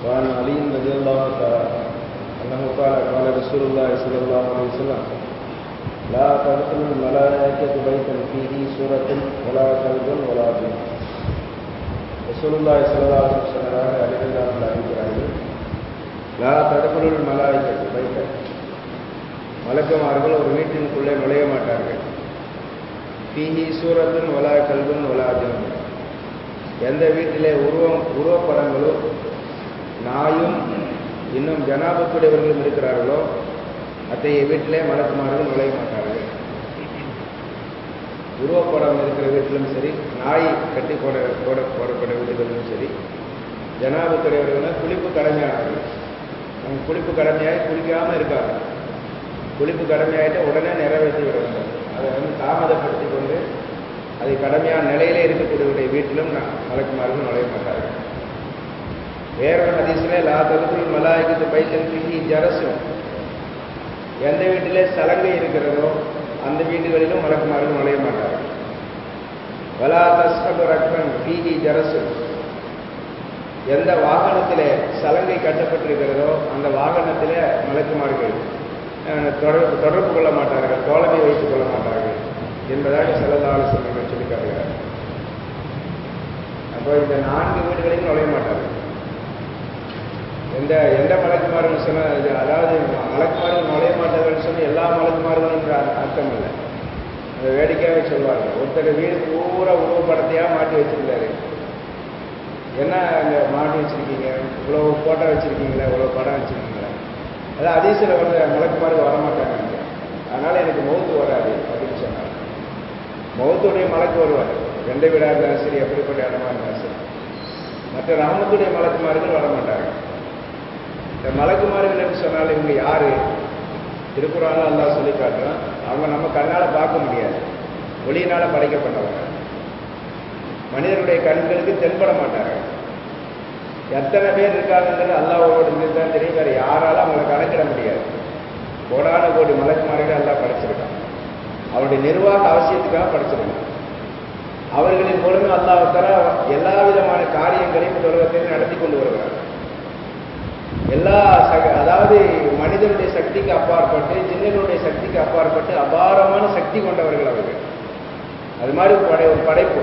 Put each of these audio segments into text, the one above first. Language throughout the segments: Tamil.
وعن علي رضي الله تعالى أنه قال قال رسول الله صلى الله عليه وسلم لا تدخل الملائكة بيتا فيه سورة ولا كلب ولا جن ரசூலுல்லாஹி ஸல்லல்லாஹு அலைஹி வஸல்லம் அறிவித்தார்கள் அறிவிக்கிறார்கள் லா தடுக்குள் மலாய்க்கத்து பைத்த மலக்குமார்கள் ஒரு வீட்டினுக்குள்ளே நுழைய மாட்டார்கள் பீஹி சூரத்துன் வலா கல்வன் வலாஜன் எந்த வீட்டிலே உருவம் உருவப்படங்களும் நாயும் இன்னும் ஜனாபத்துடையவர்களும் இருக்கிறார்களோ அத்தகைய வீட்டிலே மலக்குமார்கள் நுழைய மாட்டார்கள் உருவப்படம் இருக்கிற வீட்டிலும் சரி நாய் கட்டி போட போட போடப்பட்ட வீடுகளிலும் சரி ஜனாபத்துடையவர்கள் குளிப்பு கடமையானவர்கள் அவங்க குளிப்பு கடமையாகி குளிக்காமல் இருக்காங்க குளிப்பு கடமையாகிட்டு உடனே நிறைவேற்றி விட வேண்டும் அதை வந்து தாமதப்படுத்தி கொண்டு அதை கடமையான நிலையிலே இருக்கக்கூடியவருடைய வீட்டிலும் மலக்குமார்கள் நுழைய மாட்டார்கள் வேறொரு ஹதீஸில் லா தகுதில் மலாய்க்கு பைத்தன் பிஹி ஜரசும் எந்த வீட்டிலே சலங்கை இருக்கிறதோ அந்த வீடுகளிலும் மலக்குமார்கள் நுழைய மாட்டார்கள் வலா தஸ்கபு ரக்பன் பிஹி ஜரசு எந்த வாகனத்திலே சலங்கை கட்டப்பட்டிருக்கிறதோ அந்த வாகனத்திலே மலக்குமார்கள் தொடர்பு தொடர்பு கொள்ள மாட்டார்கள் தோழமை வைத்துக் கொள்ள மாட்டார்கள் என்பதாக செல்லதால சொல்லுங்க சொல்லி காட்டுகிறார் அப்போ இந்த நான்கு வீடுகளையும் நுழைய மாட்டார்கள் எந்த எந்த மலக்குமார்கள் சொன்ன அதாவது மலக்குமார்கள் நுழைய மாட்டார்கள் சொன்ன எல்லா மலக்குமார்களும் என்ற அர்த்தம் இல்லை அந்த வேடிக்கையாகவே சொல்வார்கள் ஒருத்தர் வீடு பூரா உருவப்படத்தையாக மாட்டி வச்சிருந்தாரு என்ன இங்கே மாட்டி வச்சிருக்கீங்க இவ்வளோ ஃபோட்டோ வச்சிருக்கீங்களா இவ்வளோ படம் வச்சிருக்கீங்களா அதாவது அதிசயில் வந்து மலக்குமார்கள் வரமாட்டாங்க அதனால் எனக்கு மௌத்து வராது அப்படின்னு சொன்னாங்க மௌத்துடைய மலக்கு வருவார் எந்த வீடாக இருந்தாலும் சரி எப்படிப்பட்ட இடமா இருந்தாலும் சரி மற்ற ராமத்துடைய மலக்குமார்கள் வரமாட்டாங்க இந்த மலக்குமார்கள் என்று சொன்னாலும் இவங்க யாரு திருக்குறான அல்லா சொல்லி காட்டுறான் அவங்க நம்ம கண்ணால் பார்க்க முடியாது ஒளியினால் படைக்கப்பட்டவங்க மனிதனுடைய கண்களுக்கு தென்பட மாட்டாங்க எத்தனை பேர் இருக்காங்கிறது அல்லாவோட தான் தெரியும் வேறு யாராலும் அவங்களை கணக்கிட முடியாது கோடான கோடி மலக்குமார்கள் எல்லாம் படைச்சிருக்கான் அவருடைய நிர்வாக அவசியத்துக்காக படைச்சிருக்கான் அவர்களின் மூலமே அல்லாஹால எல்லா விதமான காரியங்களையும் இந்த உலகத்தில் நடத்தி கொண்டு வருகிறார் எல்லா அதாவது மனிதனுடைய சக்திக்கு அப்பாற்பட்டு ஜின்னர்களுடைய சக்திக்கு அப்பாற்பட்டு அபாரமான சக்தி கொண்டவர்கள் அவர்கள் அது மாதிரி படை ஒரு படைப்பு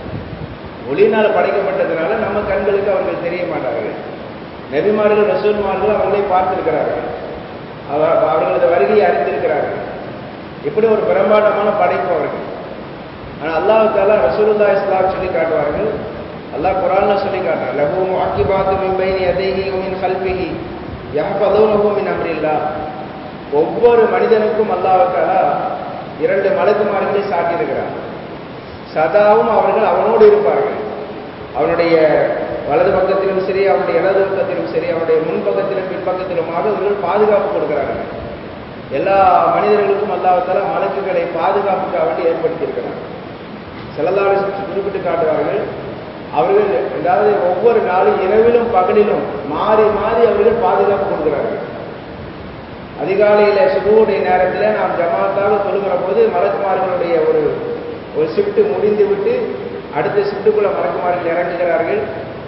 ஒளியினால் படைக்கப்பட்டதுனால நம்ம கண்களுக்கு அவர்கள் தெரிய மாட்டார்கள் நெபிமார்கள் ரசூல்மார்கள் அவர்களை பார்த்திருக்கிறார்கள் அவர்களது வருகையை அறிந்திருக்கிறார்கள் இப்படி ஒரு பிரம்மாண்டமான படைப்பு அவர்கள் ஆனால் அல்லாஹால ரசூலுல்லா இஸ்லாம் சொல்லி காட்டுவார்கள் அல்லாஹ் குரான்ல சொல்லி காட்டுறான் லஹு முஅக்கிபாத்து மின் பைனி யதைஹி வ மின் கல்பிஹி யஹ்ஃபதுனஹு மின் அம்ரில்லா ஒவ்வொரு மனிதனுக்கும் அல்லாஹ்வுக்கால இரண்டு மலக்குமார்களை சாட்டியிருக்கிறார் சதாவும் அவர்கள் அவனோடு இருப்பார்கள் அவனுடைய வலது பக்கத்திலும் சரி அவனுடைய இடது பக்கத்திலும் சரி அவனுடைய முன்பக்கத்திலும் பின்பக்கத்திலுமாக இவர்கள் பாதுகாப்பு கொடுக்கிறார்கள் எல்லா மனிதர்களுக்கும் அல்லாஹால மலக்குகளை பாதுகாப்புக்காக வேண்டி ஏற்படுத்தியிருக்கிறார் செல்லல்லாவை குறிப்பிட்டு காட்டுவார்கள் அவர்கள் அதாவது ஒவ்வொரு நாளும் இரவிலும் பகலிலும் மாறி மாறி அவர்கள் பாதுகாப்பு கொடுக்கிறார்கள் அதிகாலையில சுபுடைய நேரத்தில் நாம் ஜமாத்தாக தொழுகிற போது மலக்குமார்களுடைய ஒரு ஒரு ஷிஃப்ட் முடிந்து விட்டு அடுத்த ஷிஃப்ட்டுக்குள்ள மலக்குமார்கள் இறங்குகிறார்கள்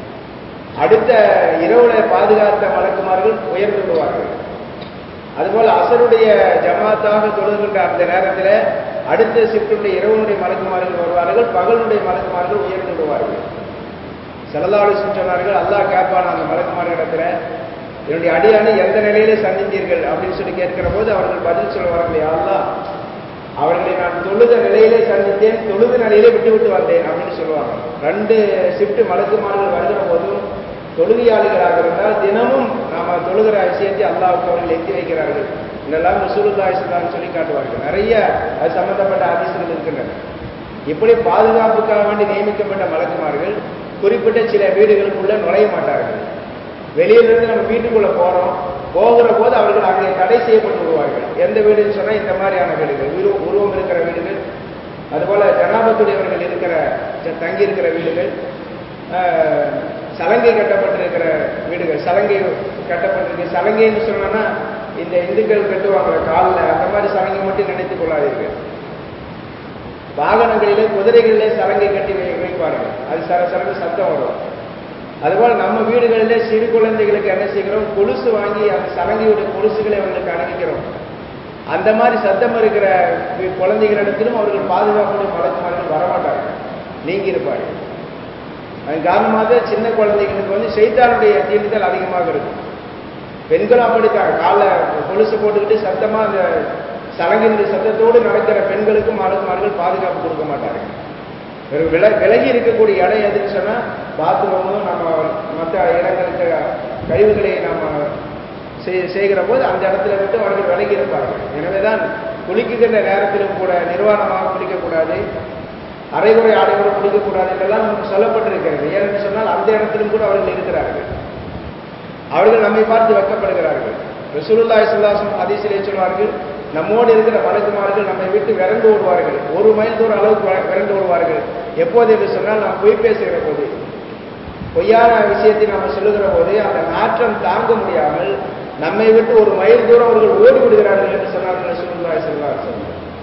அடுத்த இரவுல பாதுகாத்த மலக்குமார்கள் உயர்ந்து விடுவார்கள் அதுபோல அசருடைய ஜமாத்தாக தொழுகின்ற அந்த நேரத்தில் அடுத்த ஷிஃப்டுடைய இரவுனுடைய மலக்குமார்கள் வருவார்கள் பகலுடைய மலக்குமார்கள் உயர்ந்து விடுவார்கள் செல்லலாடு சொன்னார்கள் அல்லாஹ் கேட்பான் அந்த மலக்குமாரிடத்துல என்னுடைய அடியானை எந்த நிலையிலே சந்தித்தீர்கள் அப்படின்னு சொல்லி கேட்கிற போது அவர்கள் பதில் சொல்லுவார்கள் யாருலா அவர்களை நான் தொழுத நிலையிலே சந்தித்தேன் தொழுத நிலையிலே விட்டு விட்டு வந்தேன் அப்படின்னு சொல்லுவாங்க ரெண்டு ஷிஃப்ட் மலக்குமார்கள் வருகிற போதும் தொழுகையாளிகளாக இருந்தால் தினமும் நாம தொழுகிற விஷயத்தை அல்லாவுக்கு அவர்கள் எத்தி வைக்கிறார்கள் இதெல்லாம் ரசூலுல்லா இஸ்லாம் சொல்லி காட்டுவார்கள் நிறைய அது சம்பந்தப்பட்ட ஆபீஸ்கள் இருக்கின்றன இப்படி பாதுகாப்புக்காக வேண்டி நியமிக்கப்பட்ட மலக்குமார்கள் குறிப்பிட்ட சில வீடுகளுக்குள்ள நுழைய மாட்டார்கள் வெளியிலிருந்து நம்ம வீட்டுக்குள்ள போறோம் போகிற போது அவர்கள் அங்கே தடை செய்யப்பட்டு விடுவார்கள் எந்த வீடுன்னு சொன்னா இந்த மாதிரியான வீடுகள் உரு உருவம் இருக்கிற வீடுகள் அதுபோல ஜனாபத்துடையவர்கள் இருக்கிற தங்கி இருக்கிற வீடுகள் சலங்கை கட்டப்பட்டிருக்கிற வீடுகள் சலங்கை கட்டப்பட்டிருக்கு சலங்கைன்னு சொன்னா இந்த இந்துக்கள் கட்டுவாங்க காலில் அந்த மாதிரி சலங்கை மட்டும் நினைத்துக் கொள்ளாதீர்கள் வாகனங்களிலே குதிரைகளிலே சலங்கை கட்டி வை வைப்பார்கள் அது சர சரங்க சத்தம் வரும் அதுபோல் நம்ம வீடுகளிலே சிறு குழந்தைகளுக்கு என்ன செய்கிறோம் கொலுசு வாங்கி அந்த சலங்கையுடைய கொலுசுகளை அவர்களுக்கு அணிவிக்கிறோம் அந்த மாதிரி சத்தம் இருக்கிற குழந்தைகளிடத்திலும் அவர்கள் பாதுகாப்புடைய மலக்குமார்கள் வரமாட்டார்கள் நீங்கி இருப்பார்கள் அதன் காரணமாக சின்ன குழந்தைகளுக்கு வந்து செய்தானுடைய தீண்டுதல் அதிகமாக இருக்கும் பெண்களும் அப்படித்தான் காலை கொலுசு போட்டுக்கிட்டு சத்தமா அந்த சலங்கினுடைய சத்தத்தோடு நடக்கிற பெண்களுக்கும் மலக்குமார்கள் பாதுகாப்பு கொடுக்க மாட்டார்கள் வெறும் வில விலகி இருக்கக்கூடிய இடம் எதுன்னு சொன்னால் பாத்ரூமும் நம்ம மற்ற இடங்களுக்கு கழிவுகளை நம்ம செய்கிற போது அந்த இடத்துல விட்டு அவர்கள் விலகி இருப்பார்கள் எனவே தான் குளிக்குகின்ற நேரத்திலும் கூட நிர்வாணமாக குளிக்கக்கூடாது அரைகுறை ஆடையோடு குளிக்கக்கூடாது என்றெல்லாம் நமக்கு சொல்லப்பட்டிருக்கிறது ஏனென்று சொன்னால் அந்த இடத்திலும் கூட அவர்கள் இருக்கிறார்கள் அவர்கள் நம்மை பார்த்து வெக்கப்படுகிறார்கள் ரசூலுல்லாய் சுல்லாசம் அதிசிலே சொல்வார்கள் நம்மோடு இருக்கிற வழக்குமார்கள் நம்மை விட்டு விரண்டு ஓடுவார்கள் ஒரு மைல் தூரம் அளவுக்கு விரண்டு ஓடுவார்கள் எப்போது என்று சொன்னால் நாம் பொய் பேசுகிற போது பொய்யான விஷயத்தை நாம் சொல்லுகிற போது அந்த நாற்றம் தாங்க முடியாமல் நம்மை விட்டு ஒரு மைல் தூரம் அவர்கள் ஓடி விடுகிறார்கள் என்று சொன்னார்கள் ரசூலுல்லாய் சுல்லாசம்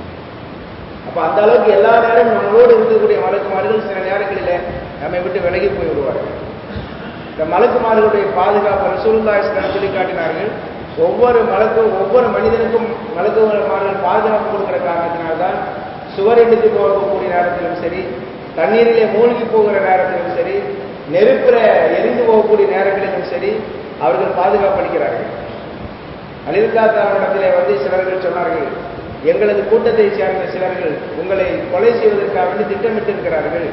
அப்ப அந்த அளவுக்கு எல்லா நேரமும் நம்மளோடு இருக்கக்கூடிய மலக்குமார்கள் சில நேரங்களிலே நம்மை விட்டு விலகி போய் விடுவார்கள் இந்த மலக்குமார்களுடைய பாதுகாப்பு ரசூலுல்லாய் சொல்லி காட்டினார்கள் ஒவ்வொரு மலக்கும் ஒவ்வொரு மனிதனுக்கும் மலக்குமார்கள் பாதுகாப்பு கொடுக்கிற காரணத்தினால்தான் சுவர் இடித்து போகக்கூடிய நேரத்திலும் சரி தண்ணீரிலே மூழ்கி போகிற நேரத்திலும் சரி நெருப்புல எரிந்து போகக்கூடிய நேரங்களிலும் சரி அவர்கள் பாதுகாப்பு அளிக்கிறார்கள் அலிர்காத்தாரிடத்திலே வந்து சிலர்கள் சொன்னார்கள் எங்களது கூட்டத்தை சேர்ந்த சிலர்கள் உங்களை கொலை செய்வதற்காக வேண்டி திட்டமிட்டிருக்கிறார்கள்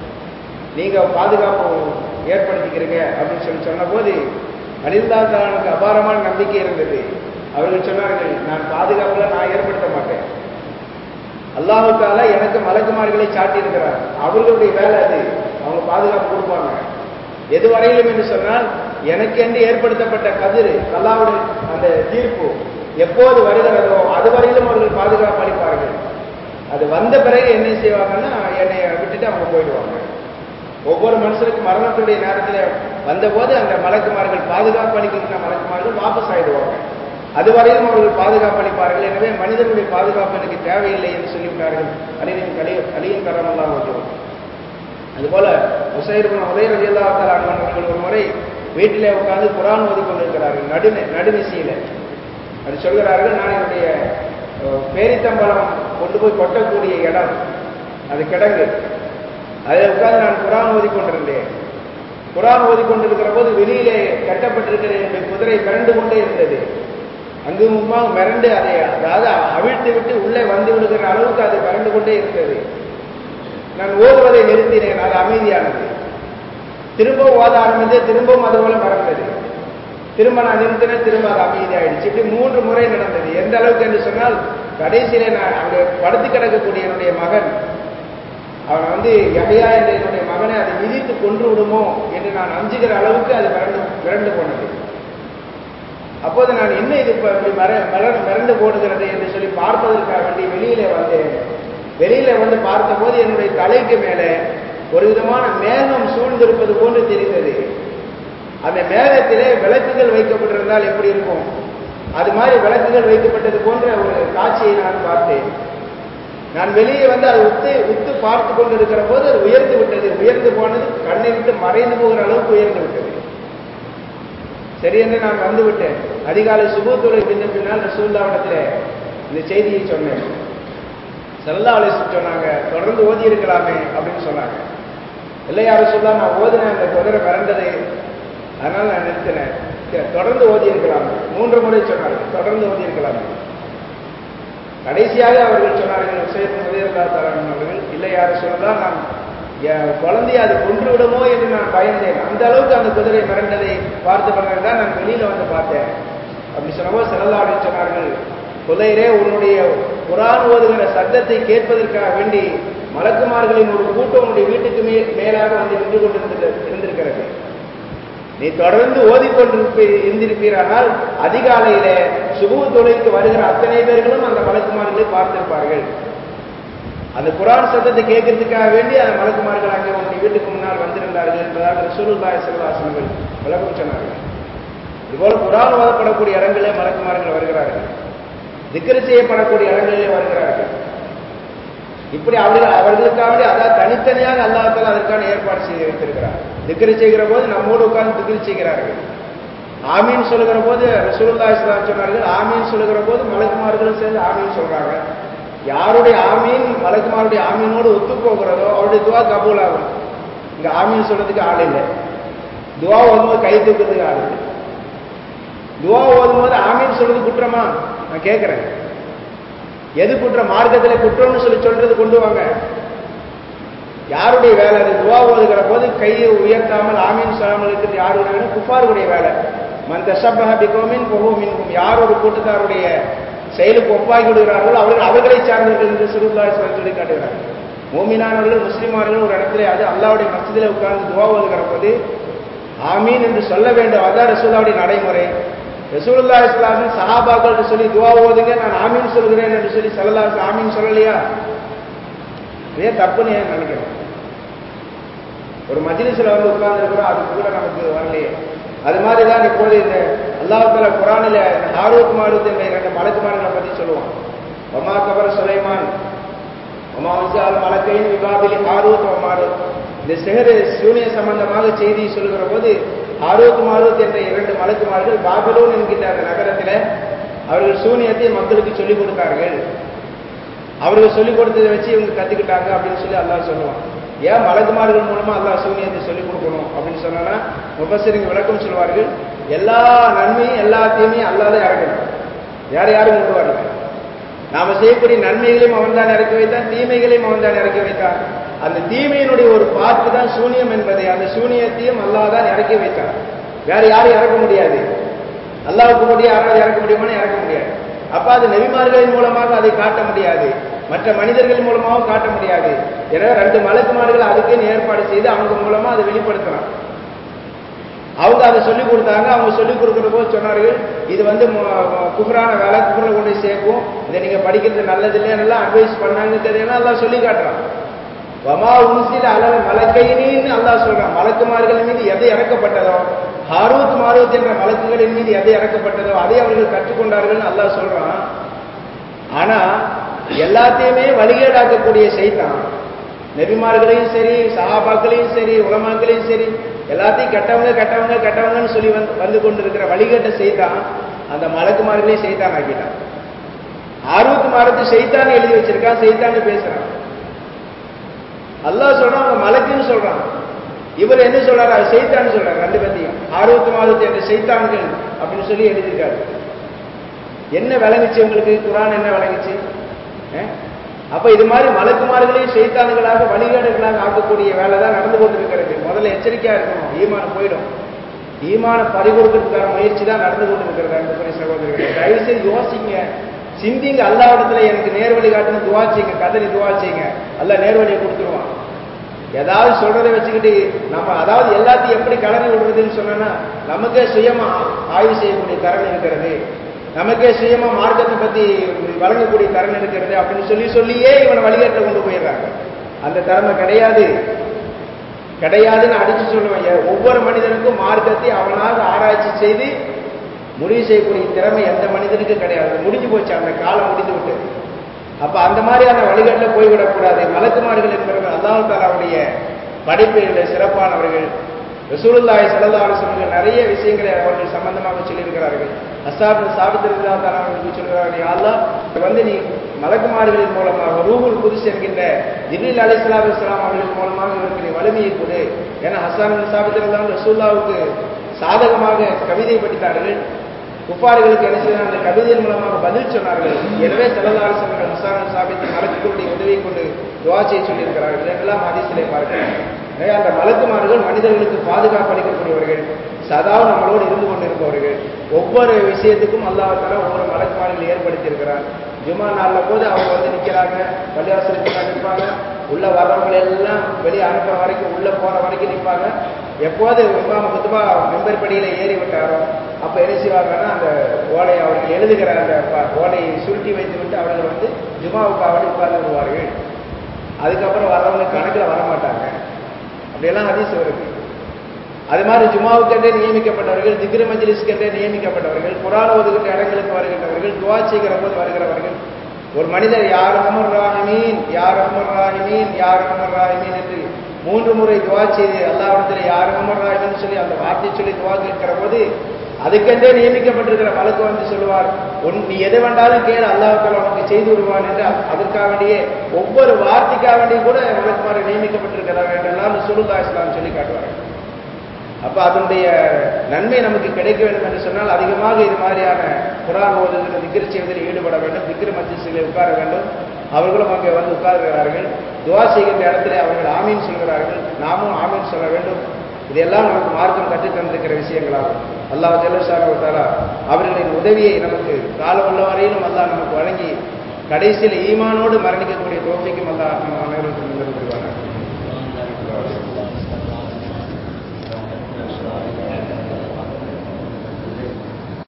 நீங்க பாதுகாப்பு ஏற்படுத்திக்கிறீங்க அப்படின்னு சொல்லி சொன்ன போது அலிந்தாத்தானுக்கு அபாரமான நம்பிக்கை இருந்தது அவர்கள் சொன்னார்கள் நான் பாதுகாப்புல நான் ஏற்படுத்த மாட்டேன் அல்லாஹுக்கால எனக்கு மலக்குமார்களை சாட்டியிருக்கிறார் அவர்களுடைய வேலை அது அவங்க பாதுகாப்பு கொடுப்பாங்க எது வரையிலும் என்று சொன்னால் எனக்கென்று ஏற்படுத்தப்பட்ட கதிர் அல்லாவுடைய அந்த தீர்ப்பு எப்போது வருகிறதோ அது வரையிலும் அவர்கள் பாதுகாப்பு அளிப்பார்கள் அது வந்த பிறகு என்ன செய்வாங்கன்னா என்னை விட்டுட்டு அவங்க போயிடுவாங்க ஒவ்வொரு மனுஷனுக்கும் மரணத்துடைய நேரத்தில் வந்தபோது அந்த மலக்குமார்கள் பாதுகாப்பு அளிக்கின்ற மலக்குமார்கள் வாபஸ் ஆயிடுவாங்க அதுவரையிலும் அவர்கள் பாதுகாப்பு அளிப்பார்கள் எனவே மனிதனுடைய பாதுகாப்பு எனக்கு தேவையில்லை என்று சொல்லிவிட்டார்கள் அலியின் கலி அலியின் கரமெல்லாம் வந்துடும் அதுபோல உசைர்புன் உதய ரஜில்லா அவர்கள் ஒரு முறை வீட்டிலே உட்கார்ந்து குரான் ஓதி கொண்டிருக்கிறார்கள் நடு நடுநிசையில அது சொல்கிறார்கள் நான் என்னுடைய பேரித்தம்பலம் கொண்டு போய் கொட்டக்கூடிய இடம் அது கிடங்கு அதில் உட்கார்ந்து நான் குரான் ஓதி கொண்டிருந்தேன் குரான் ஓதி கொண்டிருக்கிற போது வெளியிலே கட்டப்பட்டிருக்கிற என்னுடைய குதிரை மிரண்டு கொண்டே இருந்தது அங்குமா மிரண்டு அதை அதாவது அவிழ்த்து விட்டு உள்ளே வந்து விடுகிற அளவுக்கு அது மிரண்டு கொண்டே இருந்தது நான் ஓதுவதை நிறுத்தினேன் அது அமைதியானது திரும்பவும் ஓத ஆரம்பித்து திரும்பவும் அது போல மறந்தது திரும்ப நான் நிறுத்தினேன் திரும்ப அது அமைதியாயிடுச்சு இப்படி மூன்று முறை நடந்தது எந்த அளவுக்கு என்று சொன்னால் கடைசியிலே நான் அங்கே படுத்து கிடக்கக்கூடிய என்னுடைய மகன் அவன் வந்து யகையா என்ற என்னுடைய மகனை அதை மிதித்து கொன்று விடுமோ என்று நான் அஞ்சுகிற அளவுக்கு அது மிரண்டு மிரண்டு போனது அப்போது நான் என்ன இது இப்படி மர மலர் மிரண்டு போடுகிறது என்று சொல்லி பார்ப்பதற்காக வேண்டி வெளியில வந்தேன் வெளியில வந்து பார்த்தபோது என்னுடைய தலைக்கு மேலே ஒரு விதமான மேகம் சூழ்ந்திருப்பது போன்று தெரிந்தது அந்த மேகத்திலே விளக்குகள் வைக்கப்பட்டிருந்தால் எப்படி இருக்கும் அது மாதிரி விளக்குகள் வைக்கப்பட்டது போன்ற ஒரு காட்சியை நான் பார்த்தேன் நான் வெளியே வந்து அதை உத்து உத்து பார்த்து கொண்டு இருக்கிற போது அது உயர்ந்து விட்டது உயர்ந்து போனது கண்ணை விட்டு மறைந்து போகிற அளவுக்கு உயர்ந்து விட்டது சரி என்று நான் வந்து விட்டேன் அதிகாலை சுபத்துறை முடிந்த பின்னால் ரசூல்லாவிடத்தில் இந்த செய்தியை சொன்னேன் செல்லா அலிசம் சொன்னாங்க தொடர்ந்து ஓதி இருக்கலாமே அப்படின்னு சொன்னாங்க இல்லை யாரும் சொல்லா நான் ஓதினேன் அந்த குதிரை பிறந்தது அதனால நான் நிறுத்தினேன் தொடர்ந்து ஓதி இருக்கலாம் மூன்று முறை சொன்னார்கள் தொடர்ந்து ஓதி இருக்கலாமே கடைசியாக அவர்கள் சொன்னார்கள் உசேத் முதலியல்லா தலான் அவர்கள் இல்லை யாரும் சொல்லலாம் நான் என் குழந்தைய அது கொன்று விடுமோ என்று நான் பயந்தேன் அந்த அளவுக்கு அந்த குதிரை மிரண்டதை பார்த்த பிறகு தான் நான் வெளியில வந்து பார்த்தேன் அப்படி சொன்னபோது செல்லல்லாடு சொன்னார்கள் குதிரையே உன்னுடைய குரான் ஓதுகிற சத்தத்தை கேட்பதற்காக வேண்டி மலக்குமார்களின் ஒரு கூட்டம் உன்னுடைய வீட்டுக்கு மே மேலாக வந்து நின்று கொண்டிருந்த இருந்திருக்கிறது நீ தொடர்ந்து ஓதிக்கொண்டிருப்ப இருந்திருப்பீரானால் அதிகாலையில சுபு தொழிலுக்கு வருகிற அத்தனை பேர்களும் அந்த மலக்குமார்களை பார்த்திருப்பார்கள் அந்த குரான் சத்தத்தை கேட்கறதுக்காக வேண்டி அந்த மலக்குமார்கள் அங்கே உன்னுடைய வீட்டுக்கு முன்னால் வந்திருந்தார்கள் என்பதாக ரசூலுல்லாய் செல்வாசனங்கள் விளக்கம் சொன்னார்கள் இதுபோல குரான் ஓதப்படக்கூடிய இடங்களே மலக்குமார்கள் வருகிறார்கள் திக்கரு செய்யப்படக்கூடிய இடங்களிலே வருகிறார்கள் இப்படி அவர்கள் அவர்களுக்காக அதாவது தனித்தனியாக அல்லாத்தால் அதற்கான ஏற்பாடு செய்து வைத்திருக்கிறார் திக்ரு செய்கிற போது நம்மோடு உட்கார்ந்து திக்ரு செய்கிறார்கள் ஆமீன் சொல்லுகிற போது ரசூலுல்லா இஸ்லாம் சொன்னார்கள் ஆமீன் சொல்லுகிற போது மலக்குமார்களும் சேர்ந்து ஆமீன் சொல்றாங்க யாருடைய ஆமீன் மலக்குமாருடைய ஆமீனோடு ஒத்து போகிறதோ அவருடைய துவா கபூல் ஆகும் இங்க ஆமீன் சொல்றதுக்கு ஆள் இல்லை துவா ஓதும்போது கை தூக்கிறதுக்கு ஆள் இல்லை துவா ஓதும்போது ஆமீன் சொல்றது குற்றமா நான் கேட்கிறேன் எது குற்றம் மார்க்கத்தில் குற்றம்னு சொல்லி சொல்றது கொண்டு வாங்க யாருடைய வேலை அது துவா ஓதுகிற போது கையை உயர்த்தாமல் ஆமீன் சொல்லாமல் இருக்கிறது யாருடைய வேலை குஃபாருடைய வேலை மந்த சப்பஹபி கோமின் பொகுமின்கும் யார் ஒரு கூட்டத்தாருடைய செயலுக்கு ஒப்பாகி விடுகிறார்களோ அவர்கள் அவர்களை சார்ந்தவர்கள் என்று சுருல்லா சொல்லி காட்டுகிறார்கள் மோமினானவர்கள் முஸ்லிமானவர்கள் ஒரு இடத்துல அது அல்லாவுடைய மசதியில் உட்கார்ந்து துவா ஓதுகிற போது ஆமீன் என்று சொல்ல வேண்டும் அதான் ரசூல்லாவுடைய நடைமுறை ரசூலுல்லா இஸ்லாமின் சஹாபாக்கள் சொல்லி துவா ஓதுங்க நான் ஆமீன் சொல்கிறேன் என்று சொல்லி சல்லல்லா ஆமீன் சொல்லலையா இதே தப்புன்னு ஏன் நினைக்கிறேன் ஒரு மஜ்லிஸ்ல வந்து உட்கார்ந்துருக்கிறோம் அது கூட நமக்கு வரலையே அது மாதிரி தான் இப்போது இந்த அல்லாஹால குரானில் ஹாரூத் மாரூத் என்ற இரண்டு மலக்குமார்களை பற்றி சொல்லுவான் ஒமா கபர் சுலைமான் ஒமா வன்சால் மலக்கையின் விபாபிலி ஹாரூத் மாரூத் இந்த சிகரு சூனிய சம்பந்தமாக செய்தி சொல்லுகிற போது ஹாரூத் மாரூத் என்ற இரண்டு மலக்குமார்கள் பாபிலோன் என்கின்ற அந்த நகரத்தில் அவர்கள் சூனியத்தை மக்களுக்கு சொல்லிக் கொடுத்தார்கள் அவர்கள் சொல்லிக் கொடுத்ததை வச்சு இவங்க கத்துக்கிட்டாங்க அப்படின்னு சொல்லி அல்லாஹ் சொல்லுவான் ஏன் மலக்குமார்கள் மூலமா அல்லாஹ் சூனியத்தை சொல்லிக் கொடுக்கணும் அப்படின்னு சொன்னா முபசரிங்க விளக்கம் சொல்வார்கள் எல்லா நன்மையும் எல்லா தீமையும் அல்லாத இறக்கணும் யார் யாரும் கொண்டு வரல நாம செய்யக்கூடிய நன்மைகளையும் அவன் தான் இறக்கி வைத்தான் தீமைகளையும் அவன் தான் இறக்கி வைத்தான் அந்த தீமையினுடைய ஒரு பார்த்து தான் சூனியம் என்பதை அந்த சூனியத்தையும் அல்லாஹ் தான் இறக்கி வைத்தான் வேற யாரும் இறக்க முடியாது அல்லாவுக்கு முடிய யாராவது இறக்க முடியுமான்னு இறக்க முடியாது அப்ப அது நெறிமார்களின் மூலமாக அதை காட்ட முடியாது மற்ற மனிதர்கள் மூலமாகவும் காட்ட முடியாது எனவே ரெண்டு மலக்குமார்கள் அதுக்குன்னு ஏற்பாடு செய்து அவங்க மூலமா அதை வெளிப்படுத்தலாம் அவங்க அதை சொல்லிக் கொடுத்தாங்க அவங்க சொல்லிக் கொடுக்குற போது சொன்னார்கள் இது வந்து குஃபரான வேலை குஃபரை கொண்டு சேர்க்கும் இதை நீங்க படிக்கிறது நல்லது இல்லைன்னு அட்வைஸ் பண்ணாங்க தெரியல எல்லாம் சொல்லி காட்டுறான் வமா உன்சில் அளவு மலக்கையினின்னு அல்லாஹ் சொல்றான் மலக்குமார்கள் மீது எதை இறக்கப்பட்டதோ ஹாரூத் மாரூத் என்ற மலக்குகளின் மீது எதை இறக்கப்பட்டதோ அதை அவர்கள் கற்றுக்கொண்டார்கள் அல்லாஹ் சொல்றான் ஆனா எல்லாத்தையுமே வழிகேடாக்கக்கூடிய செய்தான் நெபிமார்களையும் சரி சஹாபாக்களையும் சரி உலமாக்களையும் சரி எல்லாத்தையும் கெட்டவங்க கெட்டவங்க கெட்டவங்கன்னு சொல்லி வந்து வந்து கொண்டிருக்கிற வழிகேட்ட செய்தான் அந்த மலக்குமார்களையும் செய்தான் ஆக்கிட்டான் ஆர்வத்து மாரத்து செய்தான் எழுதி வச்சிருக்கான் செய்தான்னு பேசுறான் அல்லாஹ் சொல்றான் அவங்க மலக்குன்னு சொல்றான் இவர் என்ன சொல்றாரு அது செய்தான்னு சொல்றாரு ரெண்டு பத்தியும் ஆர்வத்து மாதத்து என்ற செய்தான்கள் அப்படின்னு சொல்லி எழுதியிருக்காரு என்ன விளங்குச்சு உங்களுக்கு குரான் என்ன விளங்குச்சு அப்ப இது மாதிரி மலக்குமார்களையும் செய்தான்களாக வழிகாடுகளாக ஆக்கக்கூடிய வேலை தான் நடந்து கொண்டிருக்கிறது முதல்ல எச்சரிக்கையா இருக்கணும் ஈமானம் போயிடும் ஈமான பறிகொடுக்கிறதுக்கான முயற்சி தான் நடந்து கொண்டிருக்கிறது அன்புக்குரிய சகோதரர்கள் தயவு செய்து யோசிங்க சிந்திங்க அல்லாவிடத்துல எனக்கு நேர்வழி காட்டுன்னு துவா செய்யுங்க கதறி துவா செய்யுங்க அல்ல நேர்வழியை கொடுத்துருவான் ஏதாவது சொல்றதை வச்சுக்கிட்டு நம்ம அதாவது எல்லாத்தையும் எப்படி கலரி விடுறதுன்னு சொன்னா நமக்கே சுயமா ஆய்வு செய்யக்கூடிய திறன் இருக்கிறது நமக்கே சுயமா மார்க்கத்தை பத்தி வழங்கக்கூடிய திறன் இருக்கிறது அப்படின்னு சொல்லி சொல்லியே இவனை வழிகாட்டில் கொண்டு போயிடுறாங்க அந்த திறமை கிடையாது கிடையாதுன்னு அடிச்சு சொல்லுவேன் ஒவ்வொரு மனிதனுக்கும் மார்க்கத்தை அவனாக ஆராய்ச்சி செய்து முடிவு செய்யக்கூடிய திறமை எந்த மனிதனுக்கும் கிடையாது முடிஞ்சு போச்சு அந்த காலம் முடிந்து விட்டு அப்ப அந்த மாதிரியான வழிகாட்டில் போய்விடக்கூடாது மலக்குமார்கள் என்பவர்கள் அல்லாஹ் தாலாவுடைய படைப்புகளில் சிறப்பானவர்கள் ரசூலுல்லாய் சல்லா அலுவலர்கள் நிறைய விஷயங்களை அவர்கள் சம்பந்தமாக சொல்லியிருக்கிறார்கள் அசாப் சாபித்திருந்தா தான் அவர்களுக்கு சொல்கிறார்கள் அல்லா வந்து நீ மலக்குமார்களின் மூலமாக ரூபுல் புதுசு என்கின்ற ஜிபில் அலி இஸ்லாம் இஸ்லாம் அவர்கள் மூலமாக இவருக்கு நீ வலிமையை கொடு ஏன்னா ஹசான் சாபித்திருந்தான் ரசூல்லாவுக்கு சாதகமாக கவிதை படித்தார்கள் குப்பார்களுக்கு என்ன செய்தார் அந்த கவிதையின் மூலமாக பதில் சொன்னார்கள் எனவே செல்லதாரி சொன்னார்கள் ஹசான் சாபித்து மலக்குகளுடைய உதவியை கொண்டு துவா செய்ய சொல்லியிருக்கிறார்கள் இதெல்லாம் அதிசலை பார்க்கிறேன் எனவே அந்த மலக்குமார்கள் மனிதர்களுக்கு பாதுகாப்பு அளிக்கக்கூடியவர்கள் சதாவும் நம்மளோடு இருந்து கொண்டிருப்பவர்கள் ஒவ்வொரு விஷயத்துக்கும் அல்லாஹால ஒவ்வொரு மலக்குமார்கள் ஏற்படுத்தியிருக்கிறார் ஜுமா நாளில் போது அவங்க வந்து நிற்கிறாங்க பள்ளிவாசலுக்கு நிற்பாங்க உள்ள வர்றவங்க எல்லாம் வெளியே அனுப்புற வரைக்கும் உள்ள போற வரைக்கும் நிற்பாங்க எப்போது இமாம குத்துபா மெம்பர் படியில ஏறி விட்டாரோ அப்ப என்ன செய்வாங்கன்னா அந்த ஓலையை அவர்கள் எழுதுகிற அந்த ஓலையை சுருட்டி வைத்து விட்டு அவர்கள் வந்து ஜுமாவுக்கு அவடி உட்கார்ந்து விடுவார்கள் அதுக்கப்புறம் வர்றவங்க கணக்கில் வரமாட்டாங்க அப்படியெல்லாம் ஹதீஸ் வருது அது மாதிரி ஜுமாவுக்கென்றே நியமிக்கப்பட்டவர்கள் திக்ரு மஜ்லிஸ்க்கென்றே நியமிக்கப்பட்டவர்கள் குரான் ஒதுக்கின்ற இடங்களுக்கு வருகின்றவர்கள் துவா செய்கிற போது வருகிறவர்கள் ஒரு மனிதர் யார் அமர் ராஹிமீன் யார் அமர் ராஹிமீன் யார் அமர் ராஹிமீன் என்று மூன்று முறை துவா செய்து அல்லாவிடத்தில் யாரும் என்று சொல்லி அந்த வார்த்தை சொல்லி துவா கேட்கிற போது அதுக்கென்றே நியமிக்கப்பட்டிருக்கிற மலக்கு வந்து சொல்லுவார் உன் நீ எது வேண்டாலும் கேள் அல்லாஹால உனக்கு செய்து விடுவான் என்று அதற்காக வேண்டியே ஒவ்வொரு வார்த்தைக்காக வேண்டிய கூட மலக்குமாரை நியமிக்கப்பட்டிருக்கிறார்கள் என்றெல்லாம் சுருல்லா இஸ்லாம் சொல்லி காட்டுவார்கள் அப்ப அதனுடைய நன்மை நமக்கு கிடைக்க வேண்டும் என்று சொன்னால் அதிகமாக இது மாதிரியான குரான் ஓதுகிற திக்கிர செய்வதில் ஈடுபட வேண்டும் திக்கிர மஜிஸில் உட்கார வேண்டும் அவர்களும் அங்கே வந்து உட்கார்கிறார்கள் துவா செய்கின்ற இடத்திலே அவர்கள் ஆமீன் சொல்கிறார்கள் நாமும் ஆமீன் சொல்ல வேண்டும் இதெல்லாம் நமக்கு மார்க்கம் கற்றுத் தந்திருக்கிற விஷயங்களாகும் அல்லாஹ் ஜல்லஷாலா அவர்களின் உதவியை நமக்கு காலம் உள்ள வரையிலும் அல்லாஹ் நமக்கு வழங்கி கடைசியில் ஈமானோடு மரணிக்கக்கூடிய தோஃபிக்கும் அல்லாஹ் நம் அனைவருக்கும் புரிவார்கள்